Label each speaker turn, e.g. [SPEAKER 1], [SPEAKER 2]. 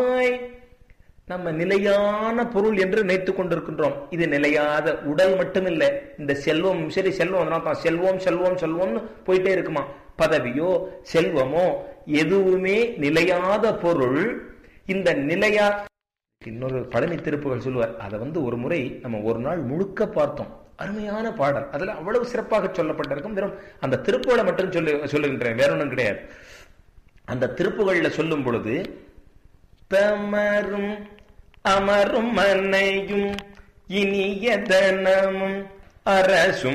[SPEAKER 1] நம்ம நிலையான பொருள் என்று நினைத்துக் கொண்டிருக்கின்றோம் இது நிலையாத உடல் மட்டுமில்லை இந்த செல்வம் சரி செல்வம் அதனால தான் செல்வம் செல்வம் செல்வம்னு போயிட்டே இருக்குமா பதவியோ செல்வமோ எதுவுமே நிலையாத பொருள் இந்த நிலையா இன்னொரு பழனி திருப்புகள் சொல்லுவார் அதை வந்து ஒரு முறை நம்ம ஒரு நாள் முழுக்க பார்த்தோம் அருமையான பாடல் அதுல அவ்வளவு சிறப்பாக சொல்லப்பட்டிருக்கும் வெறும் அந்த திருப்புகளை மட்டும் சொல்லு சொல்லுகின்றேன் வேற ஒன்றும் கிடையாது அந்த திருப்புகள்ல சொல்லும் பொழுது தமரும் அமரும் மனையும் இனிய தனமும் அரசும்